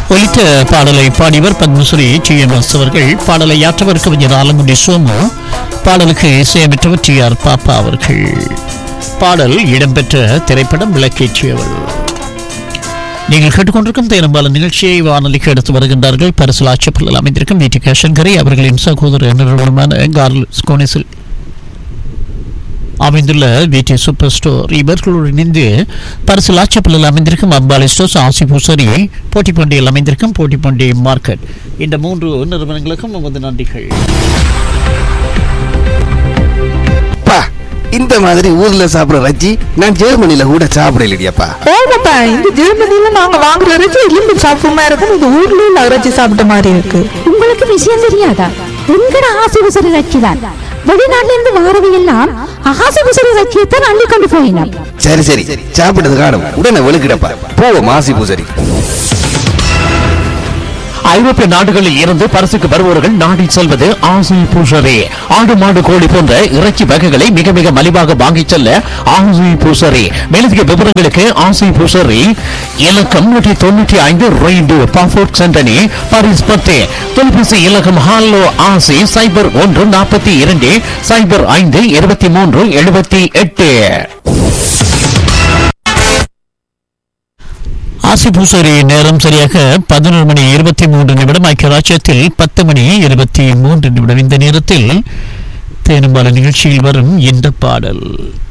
ஒலித்த பாடலை பாடியவர் பத்மஸ்ரீ டி எம் எஸ் அவர்கள் பாடலை ஆற்றவர் கவிஞர் ஆலங்குடி சோமு பாடலுக்கு இசையமைத்தவர் டி ஆர் பாப்பா அவர்கள் பாடல் இடம்பெற்ற திரைப்படம் விளக்கேற்றியவள் நீங்கள் கேட்டுக்கொண்டிருக்கும் தேனம்பால நிகழ்ச்சியை வானொலிக்கு எடுத்து வருகின்றார்கள் பரிசல் ஆட்சிப்பள்ளில் அமைந்திருக்கும் வீட்டு கேஷங்கரை அவர்களின் சகோதர நிறுவனமான கார்ல்ஸ் கோனிசில் அமைந்துள்ள வீட்டி சூப்பர் ஸ்டோர் இவர்களோடு இணைந்து பரிசு லாச்சப்பள்ளியில் அமைந்திருக்கும் அம்பாலி ஸ்டோர்ஸ் ஆசி பூசரி போட்டிப்பண்டியில் அமைந்திருக்கும் போட்டிப்பண்டி மார்க்கெட் இந்த மூன்று நிறுவனங்களுக்கும் நமது நன்றிகள் அப்பா இந்த மாதிரி ஊர்ல சாப்பிடுற ரஜ்ஜி நான் ஜெர்மனில கூட சாப்பிடலையப்பா ஓமாப்பா இந்த ஜெர்மனில நாங்க வாங்குற இறைச்சி எலும்பு சாப்பிட்ட இருக்கும் இது ஊர்ல உள்ள இறைச்சி சாப்பிட்ட மாதிரி இருக்கு உங்களுக்கு விஷயம் தெரியாதா எங்கட ஆசிபுசரி ரக்கிதான் வெளிநாட்டுல இருந்து வாரவை எல்லாம் ஆசிபுசரி ரக்கியத்தான் அள்ளி கொண்டு போயினான் சரி சரி சாப்பிட்டது காணும் உடனே வெளுக்கிடப்பா போவோம் மாசி பூசரி ஐரோப்பிய நாடுகளில் இருந்து பரிசுக்கு வருபவர்கள் நாடி செல்வது ஆசை பூசரே ஆடு மாடு கோழி போன்ற இறைச்சி வகைகளை மிக மிக மலிவாக வாங்கிச் செல்ல ஆசை பூசரே மேலதிக விவரங்களுக்கு ஆசை பூசரி இலக்கம் நூற்றி தொண்ணூற்றி ஐந்து ரெய்டு பாஃபோர்ட் சென்டனி பாரிஸ் பத்து தொலைபேசி இலக்கம் ஹாலோ ஆசை சைபர் ஒன்று நாற்பத்தி இரண்டு சைபர் ஐந்து இருபத்தி மூன்று எழுபத்தி எட்டு ஆசி பூசரி நேரம் சரியாக பதினொரு மணி இருபத்தி மூன்று நிமிடம் ஐக்கிய ராஜ்யத்தில் பத்து மணி இருபத்தி மூன்று நிமிடம் இந்த நேரத்தில் தேனும்பால நிகழ்ச்சியில் வரும் இந்த பாடல்